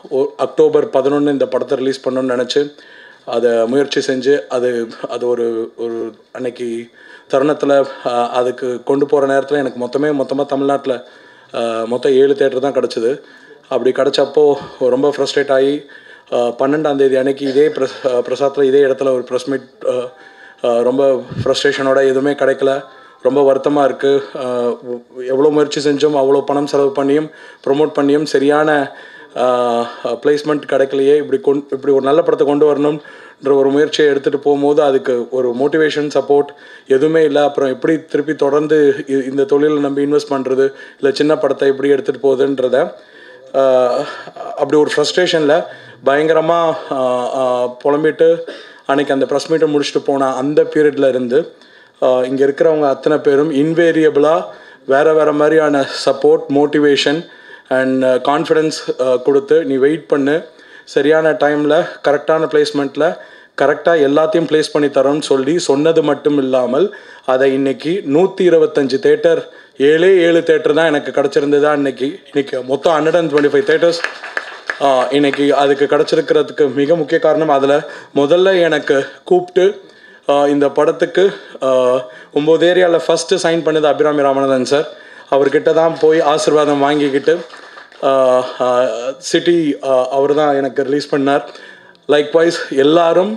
ஒ- அக்டோபர் பதினொன்று இந்த படத்தை ரிலீஸ் பண்ணணும்னு நினச்சி அதை முயற்சி செஞ்சு அது அது ஒரு ஒரு அன்னைக்கு தருணத்தில் அதுக்கு கொண்டு போகிற நேரத்தில் எனக்கு மொத்தமே மொத்தமாக தமிழ்நாட்டில் மொத்தம் ஏழு தேட்டர் தான் கிடச்சிது அப்படி கிடச்சப்போ ரொம்ப ஃப்ரஸ்ட்ரேட் ஆகி பன்னெண்டாம் தேதி அன்னைக்கு இதே ப்ரெஸ் பிரசாத்தில் இதே இடத்துல ஒரு ப்ரெஸ் மீட் ரொம்ப ஃப்ரஸ்ட்ரேஷனோட எதுவுமே கிடைக்கல ரொம்ப வருத்தமாக இருக்குது எவ்வளோ முயற்சி செஞ்சோம் அவ்வளோ பணம் செலவு பண்ணியும் ப்ரொமோட் பண்ணியும் சரியான பிளேஸ்மெண்ட் கிடைக்கலையே இப்படி கொண் இப்படி ஒரு நல்ல படத்தை கொண்டு வரணும்ன்ற ஒரு முயற்சியை எடுத்துகிட்டு போகும்போது அதுக்கு ஒரு மோட்டிவேஷன் சப்போர்ட் எதுவுமே இல்லை அப்புறம் எப்படி திருப்பி தொடர்ந்து இ- இந்த தொழிலை நம்பி இன்வெஸ்ட் பண்ணுறது இல்லை சின்ன படத்தை எப்படி எடுத்துகிட்டு போகுதுன்றத ஆஹ் அப்படி ஒரு ஃப்ரஸ்ட்ரேஷனில் பயங்கரமாக புலம்பிட்டு அன்னைக்கு அந்த ப்ரெஸ் மீட்டை முடிச்சுட்டு போன அந்த பீரியட்ல இருந்து இங்கே இருக்கிறவங்க அத்தனை பேரும் இன்வேரியபிளாக வேறு வேறு மாதிரியான சப்போர்ட் மோட்டிவேஷன் அண்ட் கான்ஃபிடென்ஸ் கொடுத்து நீ வெயிட் பண்ணு சரியான டைமில் கரெக்டான பிளேஸ்மெண்ட்டில் கரெக்டாக எல்லாத்தையும் ப்ளேஸ் பண்ணி தரோம்னு சொல்லி சொன்னது மட்டும் இல்லாமல் அதை இன்னைக்கு நூற்றி இருபத்தஞ்சு தேட்டர் ஏழே ஏழு தேட்டர் தான் எனக்கு கிடச்சிருந்ததா இன்னைக்கு இன்னைக்கு மொத்தம் hundred and twenty five theatres இன்னைக்கு அதுக்கு கிடச்சிருக்கிறதுக்கு மிக முக்கிய காரணம் அதில் முதல்ல எனக்கு கூப்பிட்டு ஆஹ் இந்த படத்துக்கு ஆஹ் ஒம்பது ஏரியாவில் ஃபஸ்ட்டு சைன் பண்ணது அபிராமி ராமநாதன் சார் அவர்கிட்ட தான் போய் ஆசீர்வாதம் வாங்கிக்கிட்டு சிட்டி அவர் தான் எனக்கு ரிலீஸ் பண்ணார் லைக்வைஸ் எல்லாரும்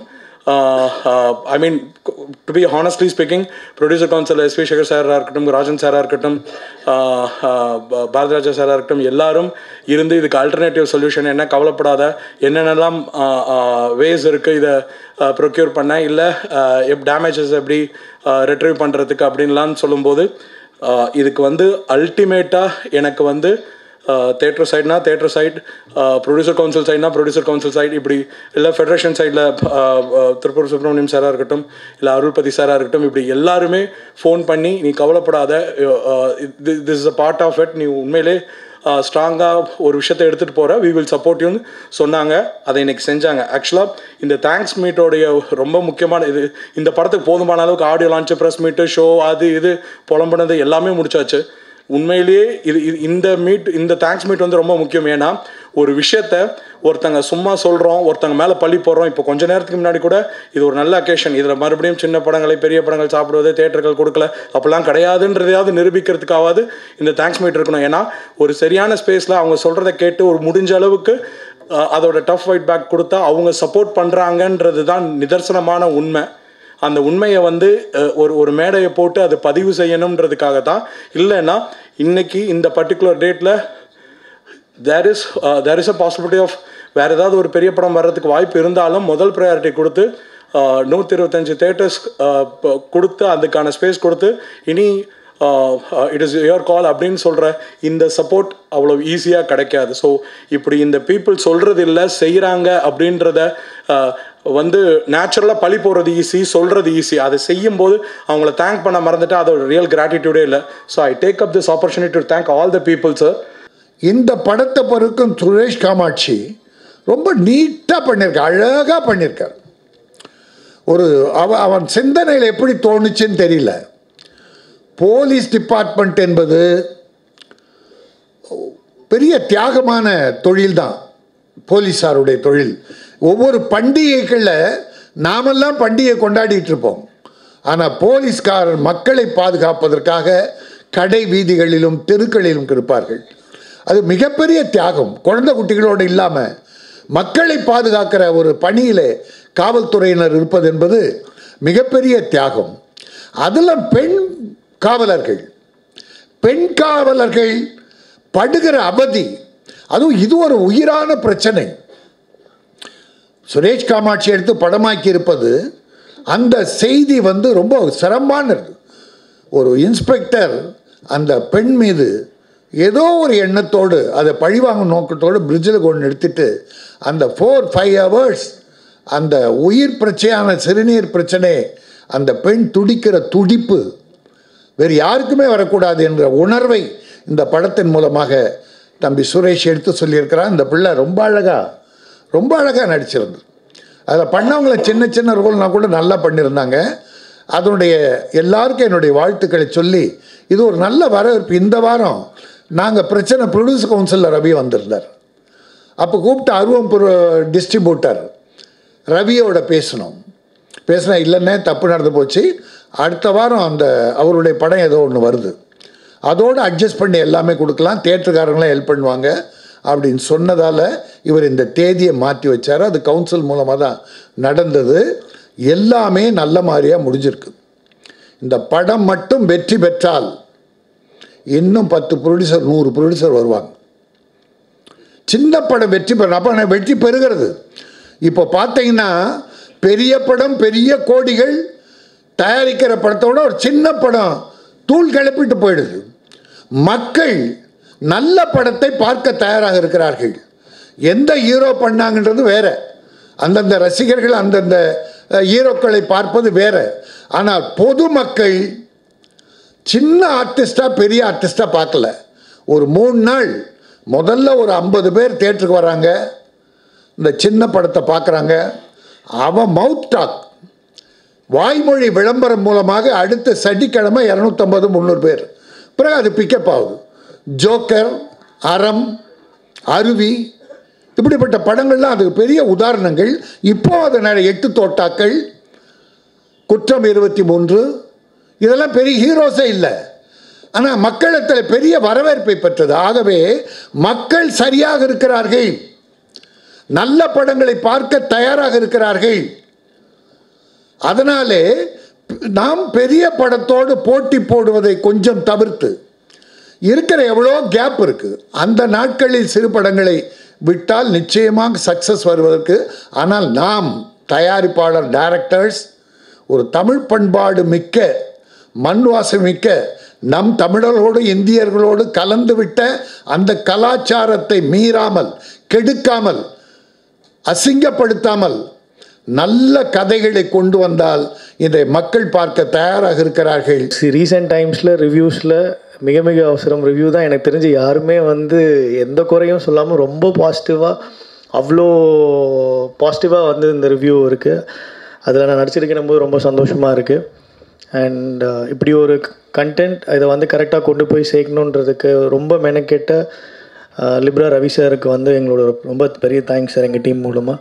I mean to be honestly speaking producer council S V Sekhar சாராக இருக்கட்டும் ராஜன் சாராக இருக்கட்டும் ஆஹ் ஆஹ் ப- பாரதிராஜா சாராக இருக்கட்டும் எல்லாரும் இருந்து இதுக்கு ஆல்டர்னேட்டிவ் சொல்யூஷன் என்ன கவலைப்படாத என்னென்னலாம் வேஸ் இருக்குது இதை ப்ரொக்யூர் பண்ண இல்லை எப் டேமேஜஸ் எப்படி ரெட்ரைவ் பண்ணுறதுக்கு அப்படின்லாம் சொல்லும்போது ஆஹ் இதுக்கு வந்து அல்டிமேட்டாக எனக்கு வந்து தேட்டர் சைட்னா தேட்டர் சைட் ப்ரொடியூசர் கவுன்சில் சைட்னா ப்ரொடியூசர் கவுன்சில் சைட் இப்படி இல்லை ஃபெடரேஷன் சைடில் திருப்பூர் சுப்ரமணியம் சாராக இருக்கட்டும் இல்லை அருள்பதி சாராக இருக்கட்டும் இப்படி எல்லாருமே ஃபோன் பண்ணி நீ கவலைப்படாத this is a part of it நீ உண்மையிலே ஸ்ட்ராங்காக ஒரு விஷயத்தை எடுத்துகிட்டு போகிற வி வில் சப்போர்ட் யூன்னு சொன்னாங்க அதை இன்னைக்கு செஞ்சாங்க ஆக்சுவலாக இந்த தேங்க்ஸ் மீட்டோடைய ரொம்ப முக்கியமான இது இந்த படத்துக்கு போதுமான அளவுக்கு audio launch press meet show அது இது புலம்புனது எல்லாமே முடிச்சாச்சு உண்மையிலேயே இது இது இந்த மீட் இந்த தேங்க்ஸ் மீட் வந்து ரொம்ப முக்கியம் ஏன்னா ஒரு விஷயத்த ஒருத்தங்க சும்மா சொல்கிறோம் ஒருத்தங்க மேலே பழி போடுறோம் இப்போ கொஞ்ச நேரத்துக்கு முன்னாடி கூட இது ஒரு நல்ல அக்கேஷன் இதில் மறுபடியும் சின்ன படங்களை பெரிய படங்கள் சாப்பிடுவது தேட்டர்கள் கொடுக்கல அப்போல்லாம் கிடையாதுன்றதையாவது நிரூபிக்கிறதுக்காவது இந்த தேங்க்ஸ் மீட் இருக்கணும் ஏன்னா ஒரு சரியான ஸ்பேஸில் அவங்க சொல்கிறத கேட்டு ஒரு முடிஞ்ச அளவுக்கு அஹ், அதோட டஃப் ஃபைட் பேக் கொடுத்தா அவங்க சப்போர்ட் பண்ணுறாங்கன்றது தான் நிதர்சனமான உண்மை அந்த உண்மையை வந்து அஹ், ஒரு ஒரு மேடையை போட்டு அதை பதிவு செய்யணுன்றதுக்காக தான் இல்லைன்னா இன்னைக்கு இந்த பர்டிகுலர் டேட்டில் there is there is a possibility of வேறு ஏதாவது ஒரு பெரிய படம் வர்றதுக்கு வாய்ப்பு இருந்தாலும் முதல் ப்ரையாரிட்டி கொடுத்து நூற்றி இருபத்தஞ்சி தேட்டர்ஸ் கொடுத்து அதுக்கான ஸ்பேஸ் கொடுத்து இனி இட் இஸ் யுவர் கால் அப்படின்னு சொல்கிற இந்த சப்போர்ட் அவ்வளோ ஈஸியாக கிடைக்காது ஸோ இப்படி இந்த பீப்புள் சொல்கிறது இல்லை செய்கிறாங்க அப்படின்றத uh, வந்து நேச்சுரலாக பழி போடுறது ஈஸி சொல்கிறது ஈஸி அதை செய்யும்போது அவங்கள தேங்க் பண்ண மறந்துட்டு அதோட ரியல் கிராட்டிடியூடே இல்லை so I take up this opportunity to thank all the people sir இந்த படத்தை பொறுக்கும் சுரேஷ் காமாட்சி ரொம்ப நீட்டாக பண்ணியிருக்கார் அழகாக பண்ணியிருக்கார் ஒரு அவ அவன் சிந்தனையில் எப்படி தோணுச்சுன்னு தெரியல போலீஸ் டிபார்ட்மெண்ட் என்பது பெரிய தியாகமான தொழில் தான் போலீஸாருடைய தொழில் ஒவ்வொரு பண்டிகைகளில் நாமெல்லாம் பண்டிகை கொண்டாடிட்டு இருப்போம் ஆனால் போலீஸ்காரர் மக்களை பாதுகாப்பதற்காக கடை வீதிகளிலும் தெருக்களிலும் இருப்பார்கள் அது மிகப்பெரிய தியாகம் குழந்தை குட்டிகளோடு இல்லாமல் மக்களை பாதுகாக்கிற ஒரு பணியிலே காவல்துறையினர் இருப்பது என்பது மிகப்பெரிய தியாகம் அதில் பெண் காவலர்கள் பெண் காவலர்கள் படுகிற அவதி அதுவும் இது ஒரு உயிரான பிரச்சனை சுரேஷ் காமாட்சி எடுத்து படமாக்கி இருப்பது அந்த செய்தி வந்து ரொம்ப சிரமமானது ஒரு இன்ஸ்பெக்டர் அந்த பெண் மீது ஏதோ ஒரு எண்ணத்தோடு அதை பழிவாங்கும் நோக்கத்தோடு பிரிட்ஜில் கொண்டு நிறுத்திட்டு அந்த ஃபோர் ஃபைவ் ஹவர்ஸ் அந்த உயிர் பிரச்சனையான சிறுநீர் பிரச்சனை அந்த பெண் துடிக்கிற துடிப்பு வேறு யாருக்குமே வரக்கூடாது என்ற உணர்வை இந்த படத்தின் மூலமாக தம்பி சுரேஷ் எடுத்து சொல்லியிருக்கிறான் இந்த பிள்ளை ரொம்ப அழகாக ரொம்ப அழகாக நடிச்சிருந்தது அதில் பண்ணவங்கள சின்ன சின்ன ரோல்னா கூட நல்லா பண்ணியிருந்தாங்க அதனுடைய எல்லாருக்கும் என்னுடைய வாழ்த்துக்களை சொல்லி இது ஒரு நல்ல வரவேற்பு இந்த வாரம் நாங்கள் பிரச்சனை ப்ரொடியூசர் கவுன்சிலில் ரவி வந்திருந்தார் அப்போ கூப்பிட்டு அருவம் டிஸ்ட்ரிபியூட்டர் ரவியோட பேசணும் பேசினா இல்லைன்னே தப்பு நடந்து போச்சு அடுத்த வாரம் அந்த அவருடைய படம் ஏதோ ஒன்று வருது அதோடு அட்ஜஸ்ட் பண்ணி எல்லாமே கொடுக்கலாம் தேட்டருக்காரங்களாம் ஹெல்ப் பண்ணுவாங்க அப்படின்னு சொன்னதால் இவர் இந்த தேதியை மாற்றி வச்சார் அது கவுன்சில் மூலமாக தான் நடந்தது எல்லாமே நல்ல மாதிரியாக முடிஞ்சிருக்கு இந்த படம் மட்டும் வெற்றி பெற்றால் இன்னும் பத்து ப்ரொடியூசர் நூறு ப்ரொடியூசர் வருவாங்க சின்ன படம் வெற்றி பெறணும் அப்போ நான் வெற்றி பெறுகிறது இப்போ பார்த்தீங்கன்னா பெரிய படம் பெரிய கோடிகள் தயாரிக்கிற படத்தோட ஒரு சின்ன படம் தூள் கிளப்பிட்டு போயிடுது மக்கள் நல்ல படத்தை பார்க்க தயாராக இருக்கிறார்கள் எந்த ஹீரோ பண்ணாங்கன்றது வேற அந்தந்த ரசிகர்கள் அந்தந்த அஹ், ஹீரோக்களை பார்ப்பது வேற ஆனால் பொதுமக்கள் சின்ன ஆர்டிஸ்டாக பெரிய ஆர்டிஸ்டாக பார்க்கல ஒரு மூணு நாள் முதல்ல ஒரு ஐம்பது பேர் தேட்டருக்கு வராங்க இந்த சின்ன படத்தை பார்க்குறாங்க அவன் மவுத் டாக் வாய்மொழி விளம்பரம் மூலமாக அடுத்த சனிக்கிழமை இரநூத்தம்பது முந்நூறு பேர் பிறகு அது பிக்கப் ஆகுது ஜோக்கர் அறம் அருவி இப்படிப்பட்ட படங்கள்லாம் அதுக்கு பெரிய உதாரணங்கள் இப்போ அதனால் எட்டு தோட்டாக்கள் குற்றம் இருபத்தி மூன்று இதெல்லாம் பெரிய ஹீரோஸே இல்லை ஆனால் மக்களிடத்தில் பெரிய வரவேற்பை பெற்றது ஆகவே மக்கள் சரியாக இருக்கிறார்கள் நல்ல படங்களை பார்க்க தயாராக இருக்கிறார்கள் அதனாலே நாம் பெரிய படத்தோடு போட்டி போடுவதை கொஞ்சம் தவிர்த்து இருக்கிற எவ்வளோ கேப் இருக்கு அந்த நாட்களில் சிறு படங்களை விட்டால் நிச்சயமாக சக்சஸ் வருவதற்கு ஆனால் நாம் தயாரிப்பாளர் டைரக்டர்ஸ் ஒரு தமிழ் பண்பாடு மிக்க மண் வாசம் மிக்க நம் தமிழர்களோடு இந்தியர்களோடு கலந்துவிட்ட அந்த கலாச்சாரத்தை மீறாமல் கெடுக்காமல் அசிங்கப்படுத்தாமல் நல்ல கதைகளை கொண்டு வந்தால் இதை மக்கள் பார்க்க தயாராக இருக்கிறார்கள் ரீசெண்ட் டைம்ஸில் ரிவ்யூஸில் மிக மிக அவசரம் ரிவ்யூ தான் எனக்கு தெரிஞ்சு யாருமே வந்து எந்த குறையும் சொல்லாமல் ரொம்ப பாசிட்டிவாக அவ்வளோ பாசிட்டிவாக வந்து இந்த ரிவ்யூ இருக்குது அதில் நான் நடிச்சிருக்கணும் போது ரொம்ப சந்தோஷமாக இருக்குது அண்ட் இப்படி ஒரு கண்டென்ட் இதை வந்து கரெக்டாக கொண்டு போய் சேர்க்கணுன்றதுக்கு ரொம்ப மெனக்கெட்ட லிப்ரா ரவி சாருக்கு வந்து எங்களோட ரொம்ப பெரிய தேங்க்ஸ் சார் எங்கள் டீம் மூலமாக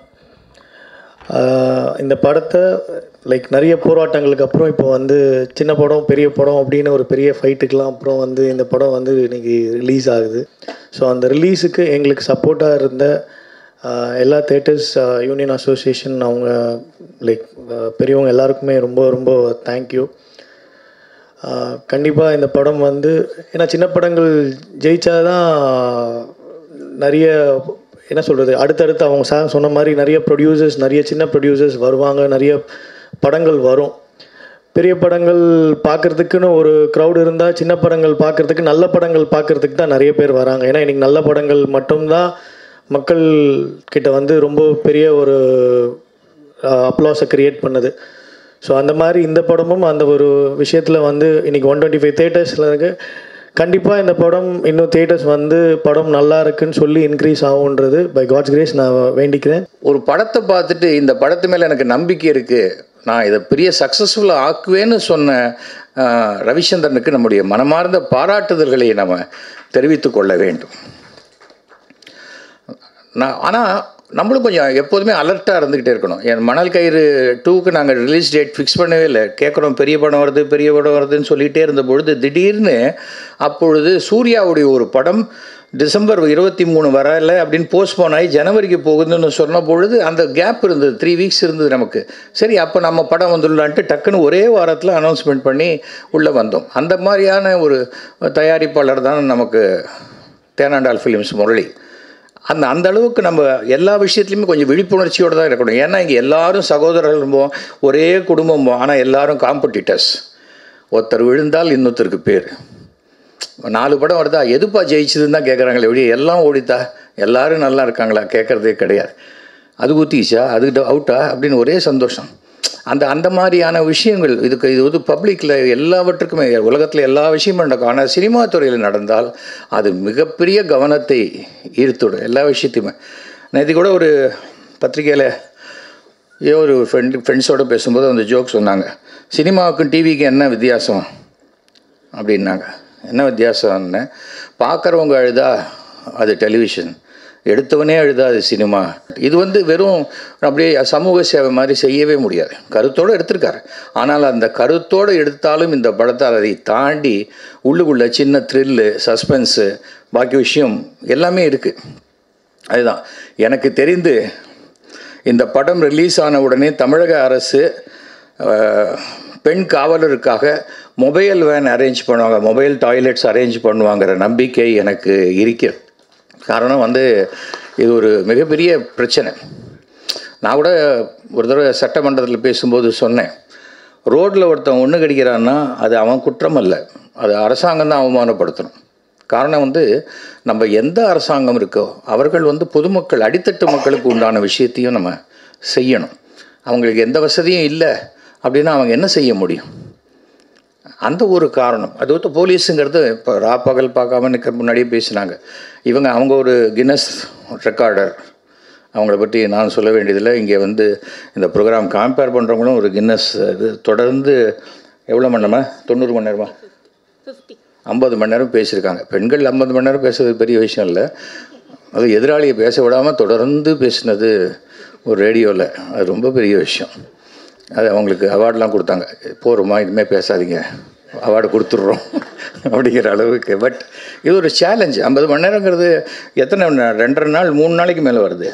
ஆஹ் இந்த படத்தை லைக் நிறைய போராட்டங்களுக்கு அப்புறம் இப்போ வந்து சின்ன படம் பெரிய படம் அப்படின்னு ஒரு பெரிய ஃபைட்டுக்கெலாம் அப்புறம் வந்து இந்த படம் வந்து இன்னைக்கு ரிலீஸ் ஆகுது ஸோ அந்த ரிலீஸுக்கு எங்களுக்கு சப்போர்ட்டாக இருந்த ஆஹ் எல்லா தேட்டர்ஸ் யூனியன் அசோசியேஷன் அவங்க லைக் பெரியவங்க எல்லாருக்குமே ரொம்ப ரொம்ப தேங்க்யூ கண்டிப்பாக இந்த படம் வந்து ஏன்னா சின்ன படங்கள் ஜெயிச்சாதான் நிறைய என்ன சொல்கிறது அடுத்தடுத்து அவங்க சார் சொன்ன மாதிரி நிறைய ப்ரொடியூசர்ஸ் நிறைய சின்ன ப்ரொடியூசர்ஸ் வருவாங்க நிறைய படங்கள் வரும் பெரிய படங்கள் பார்க்குறதுக்குன்னு ஒரு க்ரௌட் இருந்தால் சின்ன படங்கள் பார்க்குறதுக்கு நல்ல படங்கள் பார்க்குறதுக்கு தான் நிறைய பேர் வராங்க ஏன்னா இன்றைக்கி நல்ல படங்கள் மட்டும்தான் மக்கள் கிட்ட வந்து ரொம்ப பெரிய ஒரு அப்ளாஸை க்ரியேட் பண்ணுது ஸோ அந்த மாதிரி இந்த படமும் அந்த ஒரு விஷயத்தில் வந்து இன்றைக்கி ஒன் டுவெண்ட்டி ஃபைவ் தேட்டர்ஸில் இருக்கு கண்டிப்பாக இந்த படம் இன்னும் தேட்டர்ஸ் வந்து படம் நல்லா இருக்குன்னு சொல்லி இன்க்ரீஸ் ஆகுன்றது பை காட்ஸ் கிரேஸ் நான் வேண்டிக்கிறேன் ஒரு படத்தை பார்த்துட்டு இந்த படத்து மேலே எனக்கு நம்பிக்கை இருக்குது நான் இதை பெரிய சக்ஸஸ்ஃபுல்லாக ஆக்குவேன்னு சொன்ன ஆஹ், ரவிச்சந்திரனுக்கு நம்முடைய மனமார்ந்த பாராட்டுதல்களை நம்ம தெரிவித்து கொள்ள வேண்டும் நான் ஆனால் நம்மளும் கொஞ்சம் எப்போதுமே அலர்ட்டாக இருந்துக்கிட்டே இருக்கணும் என் மணல் கயிறு டூக்கு நாங்கள் ரிலீஸ் டேட் ஃபிக்ஸ் பண்ணவே இல்லை கேட்குறோம் பெரிய படம் வருது பெரிய படம் வருதுன்னு சொல்லிகிட்டே இருந்த பொழுது திடீர்னு அப்பொழுது சூர்யாவுடைய ஒரு படம் டிசம்பர் இருபத்தி மூணு வரல அப்படின்னு போஸ்ட்போன் ஆகி ஜனவரிக்கு போகுதுன்னு சொன்ன பொழுது அந்த கேப் இருந்தது த்ரீ வீக்ஸ் இருந்தது நமக்கு சரி அப்போ நம்ம படம் வந்துடலான்ட்டு டக்குன்னு ஒரே வாரத்தில் அனௌன்ஸ்மெண்ட் பண்ணி உள்ளே வந்தோம் அந்த மாதிரியான ஒரு தயாரிப்பாளர் தான் நமக்கு தேனாண்டால் ஃபிலிம்ஸ் முரளி அந்த அந்த அளவுக்கு நம்ம எல்லா விஷயத்துலையுமே கொஞ்சம் விழிப்புணர்ச்சியோடு தான் இருக்கணும் ஏன்னா இங்கே எல்லாரும் சகோதரர்கள் இருப்போம் ஒரே குடும்பம் ஆனால் எல்லாரும் காம்படிட்டர்ஸ் ஒருத்தர் விழுந்தால் இன்னொருத்தருக்கு பேர் நாலு படம் வருதா எதுப்பா ஜெயிச்சதுன்னு தான் கேட்குறாங்களே ஒழிய எல்லாம் ஓடித்தா எல்லாரும் நல்லா இருக்காங்களா கேட்குறதே கிடையாது அது ஊற்றிச்சா அது அவுட்டா அப்படின்னு ஒரே சந்தோஷம் அந்த அந்த மாதிரியான விஷயங்கள் இதுக்கு இது வந்து பப்ளிக்கில் எல்லாவற்றுக்குமே உலகத்தில் எல்லா விஷயமும் நடக்கும் ஆனால் சினிமா துறையில் நடந்தால் அது மிகப்பெரிய கவனத்தை ஈர்த்துடும் எல்லா விஷயத்தையுமே நான் இது கூட ஒரு பத்திரிக்கையில் ஏ ஒரு ஃப்ரெண்டு ஃப்ரெண்ட்ஸோடு பேசும்போது அந்த ஜோக் சொன்னாங்க சினிமாவுக்கும் டிவிக்கும் என்ன வித்தியாசம் அப்படின்னாங்க என்ன வித்தியாசம்னு பார்க்குறவங்க அழுதா அது டெலிவிஷன் எடுத்தவனே அழுதாது சினிமா இது வந்து வெறும் அப்படியே சமூக சேவை மாதிரி செய்யவே முடியாது கருத்தோடு எடுத்திருக்காரு ஆனால் அந்த கருத்தோடு எடுத்தாலும் இந்த படத்தால் அதை தாண்டி உள்ளுக்குள்ள சின்ன த்ரில்லு சஸ்பென்ஸு பாக்கி விஷயம் எல்லாமே இருக்குது அதுதான் எனக்கு தெரிந்து இந்த படம் ரிலீஸ் ஆன உடனே தமிழக அரசு அஹ், பெண் காவலருக்காக மொபைல் வேன் அரேஞ்ச் பண்ணுவாங்க மொபைல் டாய்லெட்ஸ் அரேஞ்ச் பண்ணுவாங்கிற நம்பிக்கை எனக்கு இருக்கிறது காரணம் வந்து இது ஒரு மிகப்பெரிய பிரச்சனை நான் கூட ஒரு தடவை சட்டமன்றத்தில் பேசும்போது சொன்னேன் ரோட்டில் ஒருத்தன் ஒன்று கடிக்கிறான்னா அது அவன் குற்றம் அல்ல அது அரசாங்கம் தான் அவமானப்படுத்தணும் காரணம் வந்து நம்ம எந்த அரசாங்கம் இருக்கோ அவர்கள் வந்து பொதுமக்கள் அடித்தட்டு மக்களுக்கு உண்டான விஷயத்தையும் நம்ம செய்யணும் அவங்களுக்கு எந்த வசதியும் இல்லை அப்படின்னா அவங்க என்ன செய்ய முடியும் அந்த ஒரு காரணம் அது வந்து போலீஸுங்கிறது இப்போ ரா பகல் பார்க்காம நிற்க முன்னாடியே பேசினாங்க இவங்க அவங்க ஒரு கின்னஸ் ரெக்கார்டர் அவங்கள பற்றி நான் சொல்ல வேண்டியதில்லை இங்கே வந்து இந்த ப்ரோக்ராம் கம்பேர் பண்ணுறவங்களும் ஒரு கின்னஸ் இது தொடர்ந்து எவ்வளோ மணி நேரமா தொண்ணூறு மணி நேரமா ஐம்பது மணி நேரம் பேசியிருக்காங்க பெண்கள் ஐம்பது மணி நேரம் பேசுறது பெரிய விஷயம் இல்லை அது எதிராளியை பேச விடாமல் தொடர்ந்து பேசினது ஒரு ரேடியோவில் அது ரொம்ப பெரிய விஷயம் அது அவங்களுக்கு அவார்டெலாம் கொடுத்தாங்க போகிறோமா இனிமேல் பேசாதீங்க அவார்டு கொடுத்துட்றோம் அப்படிங்கிற அளவுக்கு பட் இது ஒரு சேலஞ்ச் ஐம்பது மணி நேரங்கிறது எத்தனை மணி நேரம்? ரெண்டரை நாள் மூணு நாளைக்கு மேலே வருது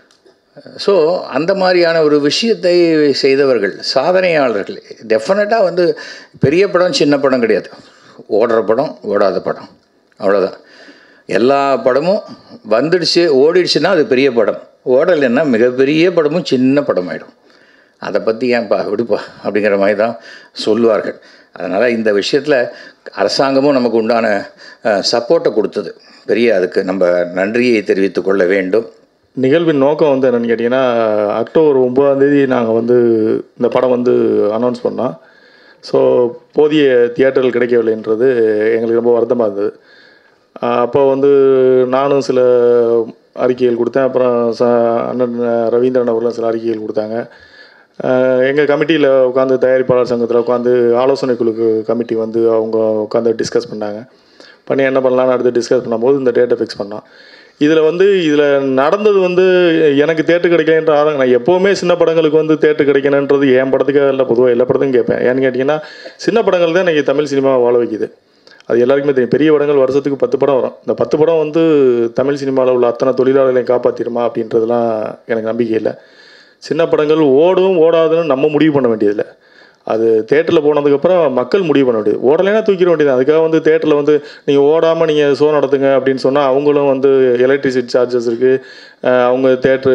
ஸோ அந்த மாதிரியான ஒரு விஷயத்தை செய்தவர்கள் சாதனையாளர்கள் டெஃபினட்டாக வந்து பெரிய படம் சின்ன படம் கிடையாது ஓடுற படம் ஓடாத படம் அவ்வளோதான் எல்லா படமும் வந்துடுச்சு ஓடிடுச்சுன்னா அது பெரிய படம் ஓடலைன்னா மிகப்பெரிய படமும் சின்ன படம் ஆகிடும் அதை பற்றி ஏன்ப்பா விடுப்பா அப்படிங்கிற மாதிரி தான் சொல்லுவார்கள் அதனால் இந்த விஷயத்தில் அரசாங்கமும் நமக்கு உண்டான சப்போர்ட்டை கொடுத்தது பெரிய அதுக்கு நம்ம நன்றியை தெரிவித்துக் கொள்ள வேண்டும் நிகழ்வின் நோக்கம் வந்து என்னென்னு கேட்டிங்கன்னா அக்டோபர் ஒம்பதாம் தேதி நாங்கள் வந்து இந்த படம் வந்து அனௌன்ஸ் பண்ணோம் ஸோ போதிய தியேட்டர்கள் கிடைக்கவில்லைன்றது எங்களுக்கு ரொம்ப வருத்தமாக இருந்தது ஆஹ் அப்போ வந்து நானும் சில அறிக்கைகள் கொடுத்தேன் அப்புறம் ச அண்ணன் ரவீந்திரன் அவர்களும் சில அறிக்கைகள் கொடுத்தாங்க எங்கள் கமிட்டியில் உட்காந்து தயாரிப்பாளர் சங்கத்தில் உட்காந்து ஆலோசனை குழுக்கு கமிட்டி வந்து அவங்க உட்காந்து டிஸ்கஸ் பண்ணாங்க பண்ணி என்ன பண்ணலாம்னு அடுத்து டிஸ்கஸ் பண்ணும்போது இந்த டேட்டை ஃபிக்ஸ் பண்ணோம் இதில் வந்து இதில் நடந்தது வந்து எனக்கு தேட்டு கிடைக்கலன்ற ஆதங்கம் நான் எப்போவுமே சின்ன படங்களுக்கு வந்து தேட்டு கிடைக்கணுன்றது என் படத்துக்காக இல்லை பொதுவாக எல்லா படத்துக்கும் கேட்பேன் ஏன்னு கேட்டிங்கன்னா சின்ன படங்கள் தான் இன்றைக்கி தமிழ் சினிமாவை வாழ வைக்குது அது எல்லாருக்குமே தெரியும் பெரிய படங்கள் வருஷத்துக்கு பத்து படம் வரும் இந்த பத்து படம் வந்து தமிழ் சினிமாவில் உள்ள அத்தனை தொழிலாளர்களையும் காப்பாற்றிடுமா அப்படின்றதுலாம் எனக்கு நம்பிக்கை இல்லை சின்ன படங்கள் ஓடும் ஓடாதுன்னு நம்ம முடிவு பண்ண வேண்டியதில்லை அது தேட்டரில் போனதுக்கப்புறம் மக்கள் முடிவு பண்ண வேண்டியது ஓடலைன்னா தூக்கிட வேண்டியது அதுக்காக வந்து தேட்டரில் வந்து நீங்கள் ஓடாமல் நீங்கள் ஷோ நடத்துங்க அப்படின்னு சொன்னால் அவங்களும் வந்து எலக்ட்ரிசிட்டி சார்ஜஸ் இருக்குது அவங்க தேட்ரு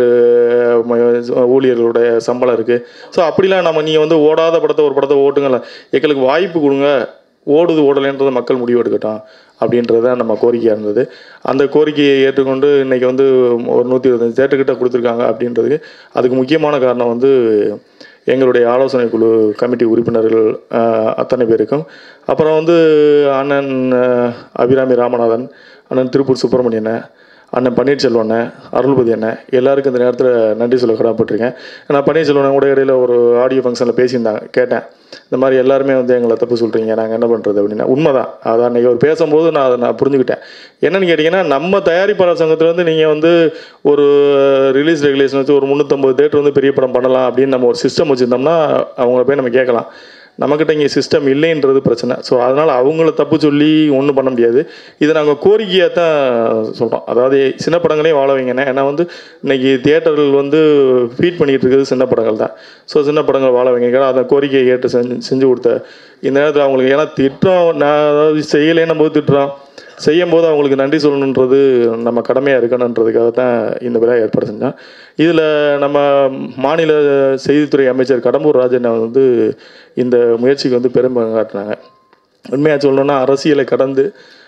ஊழியர்களுடைய சம்பளம் இருக்குது ஸோ அப்படிலாம் நம்ம நீங்கள் வந்து ஓடாத படத்தை ஒரு படத்தை ஓட்டுங்கள எங்களுக்கு வாய்ப்பு கொடுங்க ஓடுது ஓடலைன்றதை மக்கள் முடிவு எடுக்கட்டும் அப்படின்றது தான் நம்ம கோரிக்கையாக இருந்தது அந்த கோரிக்கையை ஏற்றுக்கொண்டு இன்றைக்கி வந்து ஒரு நூற்றி இருபத்தஞ்சு தேட்டர்கிட்ட கொடுத்துருக்காங்க அப்படின்றதுக்கு அதுக்கு முக்கியமான காரணம் வந்து எங்களுடைய ஆலோசனை குழு கமிட்டி உறுப்பினர்கள் ஆஹ், அத்தனை பேருக்கும் அப்புறம் வந்து அண்ணன் ஆஹ், அபிராமி ராமநாதன் அண்ணன் திருப்பூர் சுப்பிரமணியன் அண்ணன் பன்னீர்செல்வண்ண அருள்பதி அண்ணன் எல்லாருக்கும் இந்த நேரத்தில் நன்றி சொல்ல கடமைப்பட்டிருக்கேன் நான் பன்னீர்செல்வன் கூட இடையில ஒரு ஆடியோ ஃபங்க்ஷனில் பேசியிருந்தாங்க கேட்டேன் இந்த மாதிரி எல்லாருமே வந்து எங்களை தப்பு சொல்கிறீங்க நாங்கள் என்ன பண்ணுறது அப்படின்னா உண்மைதான் அதான் அன்றைக்கி அவர் பேசும்போது நான் அதை நான் புரிஞ்சுக்கிட்டேன் என்னன்னு கேட்டிங்கன்னா நம்ம தயாரிப்பாளர் சங்கத்தில் வந்து நீங்கள் வந்து ஒரு ரிலீஸ் ரெகுலேஷன் வச்சு ஒரு முந்நூற்றம்பது தேட்டர் வந்து பெரிய படம் பண்ணலாம் அப்படின்னு நம்ம ஒரு சிஸ்டம் வச்சுருந்தோம்னா அவங்கள போய் நம்ம கேட்கலாம் நம்மக்கிட்ட இங்கே சிஸ்டம் இல்லைன்றது பிரச்சனை ஸோ அதனால் அவங்கள தப்பு சொல்லி ஒன்றும் பண்ண முடியாது இதை நாங்கள் கோரிக்கையாக தான் சொல்கிறோம் அதாவது சின்ன படங்களையும் வாழ வைங்கண்ணே ஏன்னா வந்து இன்னைக்கு தியேட்டர்கள் வந்து ஃபீட் பண்ணிகிட்டு இருக்கிறது சின்ன படங்கள் தான் ஸோ சின்ன படங்கள் வாழ வைங்க ஏன்னா அந்த கோரிக்கையை கேட்டு செஞ்சு செஞ்சு கொடுத்த இந்த நேரத்தில் அவங்களுக்கு ஏன்னா திட்டம் நான் அதாவது செய்யலைன்னும் போது திட்டுறோம் செய்யும் போது அவங்களுக்கு நன்றி சொல்லணுன்றது நம்ம கடமையாக இருக்கணுன்றதுக்காக தான் இந்த விழா ஏற்பாடு செஞ்சோம் இதில் நம்ம மாநில செய்தித்துறை அமைச்சர் கடம்பூர் ராஜன் வந்து இந்த முயற்சிக்கு வந்து பெருமை காட்டினாங்க உண்மையாக சொல்லணும்னா அரசியலை கடந்து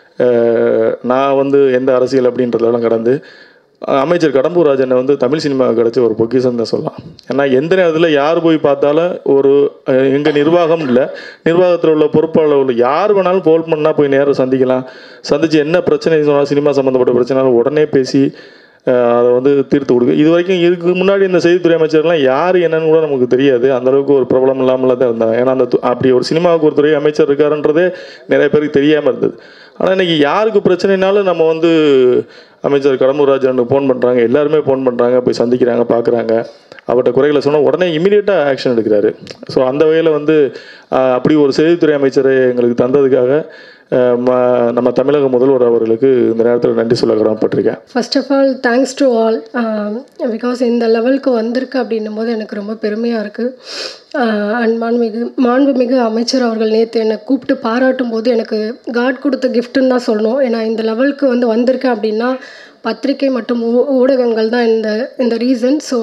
அஹ், நான் வந்து எந்த அரசியல் அப்படின்றதெல்லாம் கடந்து அஹ், அமைச்சர் கடம்பூர் ராஜனை வந்து தமிழ் சினிமாவுக்கு கிடைச்ச ஒரு பொக்கிஷம் தான் சொல்லலாம் ஏன்னா எந்த நேரத்தில் யார் போய் பார்த்தாலும் ஒரு எங்கள் நிர்வாகம் இல்லை நிர்வாகத்தில் உள்ள பொறுப்பாளர் உள்ள யார் வேணாலும் ஃபோன் பண்ணால் போய் நேரம் சந்திக்கலாம் சந்திச்சு என்ன பிரச்சனை சொன்னால் சினிமா சம்மந்தப்பட்ட பிரச்சனை உடனே பேசி அஹ், அதை வந்து தீர்த்து கொடுக்கு இது வரைக்கும் இதுக்கு முன்னாடி இந்த செய்தித்துறை அமைச்சர்லாம் யார் என்னன்னு கூட நமக்கு தெரியாது அந்த அளவுக்கு ஒரு பிரபலம் இல்லாமல் தான் இருந்தாங்க ஏன்னா அந்த து- அப்படி ஒரு சினிமாவுக்கு ஒரு துறை அமைச்சர் இருக்காருன்றதே நிறைய பேருக்கு தெரியாமல் இருந்தது ஆனால் இன்னைக்கு யாருக்கு பிரச்சனைனாலும் நம்ம வந்து அமைச்சர் கடம்பூர் ராஜன் ஃபோன் பண்ணுறாங்க எல்லாருமே ஃபோன் பண்ணுறாங்க போய் சந்திக்கிறாங்க பார்க்குறாங்க அவர்கிட்ட குறைகளை சொன்னால் உடனே இமீடியட்டாக ஆக்ஷன் எடுக்கிறாரு ஸோ அந்த வகையில் வந்து ஆஹ், அப்படி ஒரு செய்தித்துறை அமைச்சரை எங்களுக்கு தந்ததுக்காக ஆஹ், ம- நம்ம தமிழக முதல்வர் அவர்களுக்கு இந்த நேரத்தில் நன்றி சொல்ல கடமைப்பட்டிருக்கேன் first of all thanks to all because இந்த லெவலுக்கு வந்திருக்கு அப்படின்னும் போது எனக்கு ரொம்ப பெருமையாக இருக்குது அண்ட் மாண்புமிகு மாண்புமிகு அமைச்சர் அவர்கள் நேற்று என்னை கூப்பிட்டு பாராட்டும் போது எனக்கு காட் கொடுத்த கிஃப்ட்டுன்னு தான் சொல்லணும் ஏன்னா இந்த லெவலுக்கு வந்து வந்திருக்கேன் அப்படின்னா பத்திரிக்கை மற்றும் ஊ- ஊடகங்கள் தான் இந்த இந்த ரீசன் ஸோ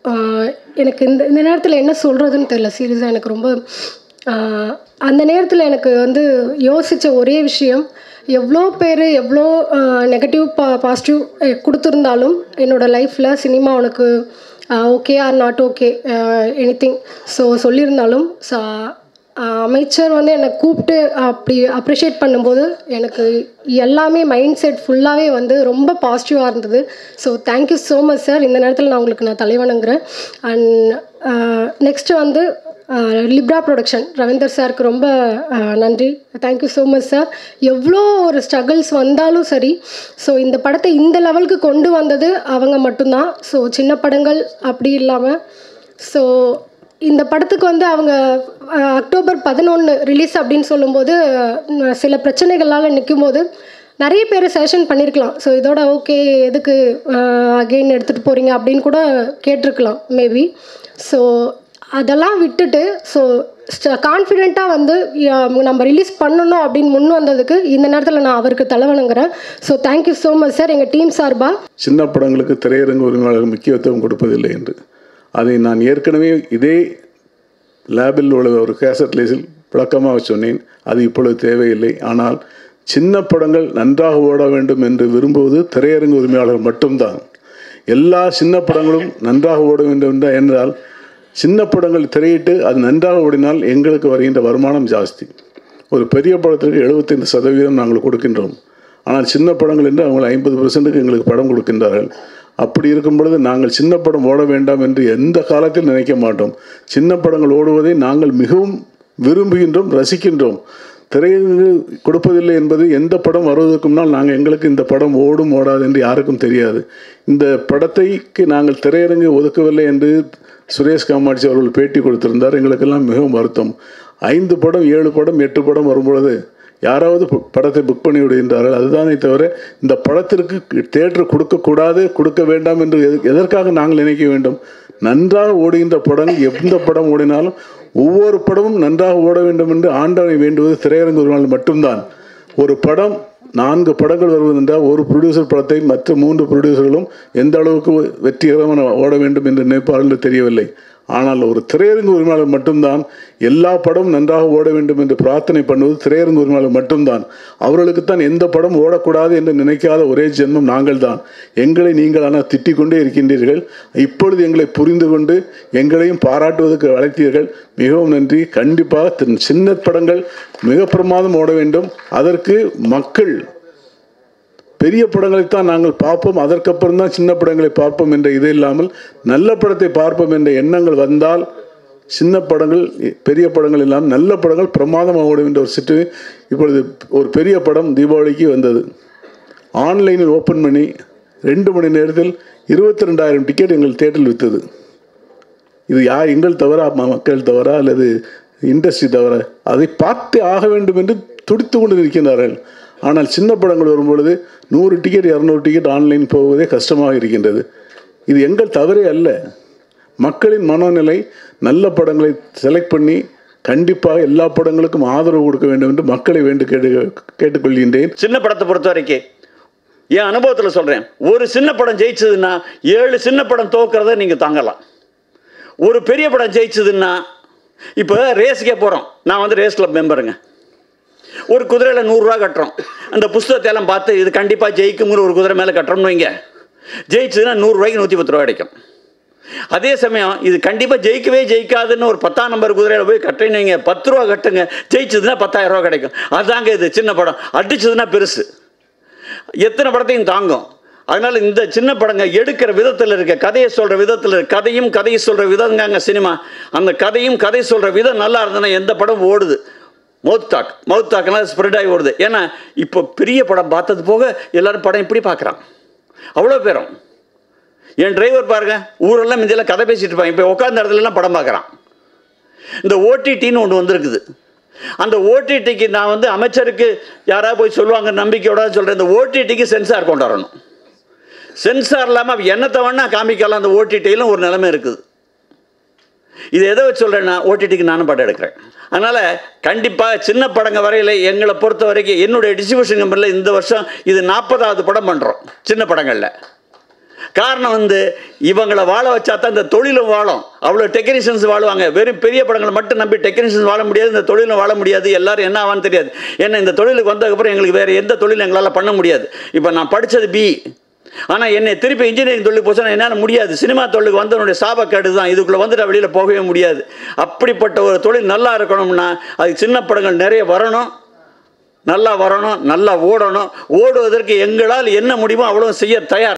எனக்கு இந்த இந்த நேரத்தில் என்ன சொல்கிறதுன்னு தெரியல சீரியஸாக எனக்கு ரொம்ப ஆஹ் அந்த நேரத்தில் எனக்கு வந்து யோசித்த ஒரே விஷயம் எவ்வளோ பேர் எவ்வளோ நெகட்டிவ் பா பாசிட்டிவ் கொடுத்துருந்தாலும் என்னோடய லைஃப்பில் சினிமா உனக்கு okay or not okay anything so சொல்லியிருந்தாலும் ஸோ அமைச்சர் வந்து என்னை கூப்பிட்டு அப்படி அப்ரிஷியேட் பண்ணும்போது எனக்கு எல்லாமே மைண்ட் செட் ஃபுல்லாகவே வந்து ரொம்ப பாசிட்டிவாக இருந்தது so thank you so much sir இந்த நேரத்தில் நான் உங்களுக்கு நான் தலைவணங்குறேன் அண்ட் நெக்ஸ்ட்டு வந்து லிப்ரா ப்ரொடக்ஷன் ரவீந்தர் சாருக்கு ரொம்ப அஹ், நன்றி தேங்க்யூ ஸோ மச் சார் எவ்வளோ ஒரு ஸ்ட்ரகிள்ஸ் வந்தாலும் சரி ஸோ இந்த படத்தை இந்த லெவலுக்கு கொண்டு வந்தது அவங்க மட்டும்தான் ஸோ சின்ன படங்கள் அப்படி இல்லாமல் ஸோ இந்த படத்துக்கு வந்து அவங்க அஹ், அக்டோபர் பதினொன்று ரிலீஸ் அப்படின்னு சொல்லும்போது அஹ், சில பிரச்சனைகளால் நிற்கும்போது நிறைய பேர் செஷன் பண்ணியிருக்கலாம் ஸோ இதோட ஓகே எதுக்கு அகெயின் எடுத்துகிட்டு போகிறீங்க அப்படின்னு கூட கேட்டிருக்கலாம் மேபி ஸோ அதெல்லாம் விட்டுட்டு ஸோ கான்ஃபிடெண்ட்டாக வந்து யா- நம்ம ரிலீஸ் பண்ணணும் அப்படின்னு முன் வந்ததுக்கு இந்த நேரத்தில் நான் அவருக்கு தலைவணங்குறேன் so thank you so much sir எங்கள் டீம் சார்பாக சின்ன படங்களுக்கு திரையரங்கு உரிமையாளர்கள் முக்கியத்துவம் கொடுப்பதில்லை என்று அதை நான் ஏற்கனவே இதே லேபில் உள்ள ஒரு கேசட் லேஸில் விளக்கமாக சொன்னேன் அது இப்பொழுது தேவையில்லை ஆனால் சின்ன படங்கள் நன்றாக ஓட வேண்டும் என்று விரும்புவது திரையரங்கு உரிமையாளர்கள் மட்டும்தான் எல்லா சின்ன படங்களும் நன்றாக ஓட வேண்டும் என்ற- என்றால் சின்ன படங்கள் திரையிட்டு அது நன்றாக ஓடினால் எங்களுக்கு வருகின்ற வருமானம் ஜாஸ்தி ஒரு பெரிய படத்திற்கு 75% சதவீதம் நாங்கள் கொடுக்கின்றோம் ஆனால் சின்ன படங்கள் என்று அவங்க ஐம்பது பர்சன்ட்டுக்கு எங்களுக்கு படம் கொடுக்கின்றார்கள் அப்படி இருக்கும் பொழுது நாங்கள் சின்ன படம் ஓட வேண்டாம் என்று எந்த காலத்தில் நினைக்க மாட்டோம் சின்ன படங்கள் ஓடுவதை நாங்கள் மிகவும் விரும்புகின்றோம் ரசிக்கின்றோம் திரையரங்கு கொடுப்பதில்லை என்பது எந்த படம் வருவதற்கு முன்னால் நாங்கள் எங்களுக்கு இந்த படம் ஓடும் ஓடாது என்று யாருக்கும் தெரியாது இந்த படத்தைக்கு நாங்கள் திரையரங்கு ஒதுக்கவில்லை என்று சுரேஷ் காமாட்சி அவர்கள் பேட்டி கொடுத்திருந்தார் எங்களுக்கெல்லாம் மிகவும் வருத்தம் ஐந்து படம் ஏழு படம் எட்டு படம் வரும்பொழுது யாராவது பு- படத்தை புக் பண்ணி விடுகின்றார்கள் அதுதானே தவிர இந்த படத்திற்கு தேட்டர் கொடுக்கக்கூடாது கொடுக்க வேண்டாம் என்று எது- எதற்காக நாங்கள் நினைக்க வேண்டும் நன்றாக ஓடுகின்ற படம் எந்த படம் ஓடினாலும் ஒவ்வொரு படமும் நன்றாக ஓட வேண்டும் என்று ஆண்டவனை வேண்டுவது திரையரங்கு உரிமையாளர் மட்டும்தான் ஒரு படம் நான்கு படங்கள் வருவதென்றால் ஒரு ப்ரொடியூசர் படத்தை மற்ற மூன்று ப்ரொடியூசர்களும் எந்த அளவுக்கு வெற்றிகரமான ஓட வேண்டும் என்று நினைப்பார்கள் என்று தெரியவில்லை ஆனால் ஒரு திரையரங்கு உரிமையாளர் மட்டும்தான் எல்லா படமும் நன்றாக ஓட வேண்டும் என்று பிரார்த்தனை பண்ணுவது திரையரங்கு உரிமையாளர் மட்டும்தான் அவர்களுக்குத்தான் எந்த படம் ஓடக்கூடாது என்று நினைக்காத ஒரே ஜென்மம் நாங்கள் தான் எங்களை நீங்கள் ஆனால் திட்டிக் கொண்டே இருக்கின்றீர்கள் இப்பொழுது எங்களை புரிந்து கொண்டு எங்களையும் பாராட்டுவதற்கு அழைத்தீர்கள் மிகவும் நன்றி கண்டிப்பாக திரு- சின்ன படங்கள் மிக பிரமாதம் ஓட வேண்டும் அதற்கு மக்கள் பெரிய படங்களைத்தான் நாங்கள் பார்ப்போம் அதற்கப்புறம் தான் சின்ன படங்களை பார்ப்போம் என்ற இது இல்லாமல் நல்ல படத்தை பார்ப்போம் என்ற எண்ணங்கள் வந்தால் சின்ன படங்கள் பெரிய படங்கள் இல்லாமல் நல்ல படங்கள் பிரமாதமாக ஓடும் என்ற ஒரு சிற்று இப்பொழுது ஒரு பெரிய படம் தீபாவளிக்கு வந்தது ஆன்லைனில் ஓப்பன் பண்ணி ரெண்டு மணி நேரத்தில் இருபத்தி ரெண்டாயிரம் டிக்கெட் எங்கள் தேட்டரில் விற்றது இது யார் எங்கள் தவறா ம- மக்கள் தவறா அல்லது இண்டஸ்ட்ரி தவற அதை பார்த்து ஆக வேண்டும் என்று துடித்து கொண்டு நிற்கின்றார்கள் ஆனால் சின்ன படங்கள் வரும்பொழுது நூறு டிக்கெட் இரநூறு டிக்கெட் ஆன்லைன் போவதே கஷ்டமாக இருக்கின்றது இது எங்கள் தவறே அல்ல மக்களின் மனநிலை நல்ல படங்களை செலக்ட் பண்ணி கண்டிப்பாக எல்லா படங்களுக்கும் ஆதரவு கொடுக்க வேண்டும் என்று மக்களை வேண்டு கேட்டு கேட்டுக்கொள்கின்றேன் சின்ன படத்தை பொறுத்த வரைக்கும் என் அனுபவத்தில் சொல்கிறேன் ஒரு சின்ன படம் ஜெயிச்சதுன்னா ஏழு சின்ன படம் தோக்கிறத நீங்கள் தாங்கலாம் ஒரு பெரிய படம் ஜெயிச்சதுன்னா இப்போ ரேஸுக்கே போகிறோம் நான் வந்து ரேஸ் கிளப் மெம்பருங்க ஒரு குதிரையில் நூறுரூவா கட்டுறோம் அந்த புஸ்தகத்தை எல்லாம் பார்த்து இது கண்டிப்பாக ஜெயிக்குங்கிற ஒரு குதிரை மேலே கட்டுறோம்னு வைங்க ஜெயிச்சதுன்னா நூறுரூவாய்க்கு நூற்றி பத்து ரூபா கிடைக்கும் அதே சமயம் இது கண்டிப்பாக ஜெயிக்கவே ஜெயிக்காதுன்னு ஒரு பத்தாம் நம்பர் குதிரையில் போய் கட்டுறீங்க வைங்க, பத்து ரூபா கட்டுங்க ஜெயிச்சதுன்னா பத்தாயிரம் ரூபா கிடைக்கும் அதாங்க இது சின்ன படம் அடிச்சதுன்னா பெருசு எத்தனை படத்தையும் தாங்கும் அதனால இந்த சின்ன படங்க எடுக்கிற விதத்தில் இருக்க கதையை சொல்ற விதத்தில் இருக்க கதையும் கதையை சொல்ற விதங்காங்க சினிமா அந்த கதையும் கதை சொல்ற விதம் நல்லா இருந்ததுன்னா எந்த படம் ஓடுது மவுத் டாக் மவுத் டாக்னா ஸ்ப்ரெட் ஆகி ஓடுது ஏன்னா இப்போ பெரிய படம் பார்த்தது போக எல்லாரும் படம் இப்படி பார்க்குறான் அவ்வளோ பேரும் என் டிரைவர் பாருங்க ஊரெல்லாம் முந்தியெல்லாம் கதை பேசிட்டு இருப்பாங்க இப்போ உட்காந்த இடத்துலலாம் படம் பார்க்குறான் இந்த ஓடிடின்னு ஒன்று வந்திருக்குது அந்த ஓடிடிக்கு நான் வந்து அமைச்சருக்கு யாராவது போய் சொல்லுவாங்க நம்பிக்கையோட சொல்கிறேன் இந்த ஓடிடிக்கு சென்சார் கொண்டு வரணும் சென்சார் இல்லாமல் அவன் என்னத்தை வேணா காமிக்கலாம் அந்த ஓடிடியிலும் ஒரு நிலைமை இருக்குது இது எதை வச்சு சொல்கிறேன்னா ஓடிடிக்கு நானும் படம் எடுக்கிறேன் அதனால் கண்டிப்பாக சின்ன படங்க வரையில் எங்களை பொறுத்த வரைக்கும் என்னுடைய டிஸ்ட்ரிபியூஷன் கம்பெனியில் இந்த வருஷம் இது நாற்பதாவது படம் பண்ணுறோம் சின்ன படங்களில் காரணம் வந்து இவங்களை வாழ வச்சா தான் இந்த தொழிலும் வாழும் அவ்வளோ டெக்னீஷியன்ஸ் வாழுவாங்க வெறும் பெரிய படங்களை மட்டும் நம்பி டெக்னீஷியன்ஸ் வாழ முடியாது இந்த தொழிலும் வாழ முடியாது எல்லாரும் என்ன ஆவான்னு தெரியாது ஏன்னா இந்த தொழிலுக்கு வந்ததுக்கப்புறம் எங்களுக்கு வேறு எந்த தொழிலும் எங்களால் பண்ண முடியாது இப்போ நான் படித்தது பி ஆனால் என்னை திருப்பி இன்ஜினியரிங் தொழிலுக்கு போச்சா என்னால் முடியாது சினிமா தொழிலுக்கு வந்தவனுடைய சாபக்கேடு தான் இதுக்குள்ளே வந்துட்டு வெளியில் போகவே முடியாது அப்படிப்பட்ட ஒரு தொழில் நல்லா இருக்கணும்னா அதுக்கு சின்ன படங்கள் நிறைய வரணும் நல்லா வரணும் நல்லா ஓடணும் ஓடுவதற்கு எங்களால் என்ன முடியுமோ அவ்வளோ செய்ய தயார்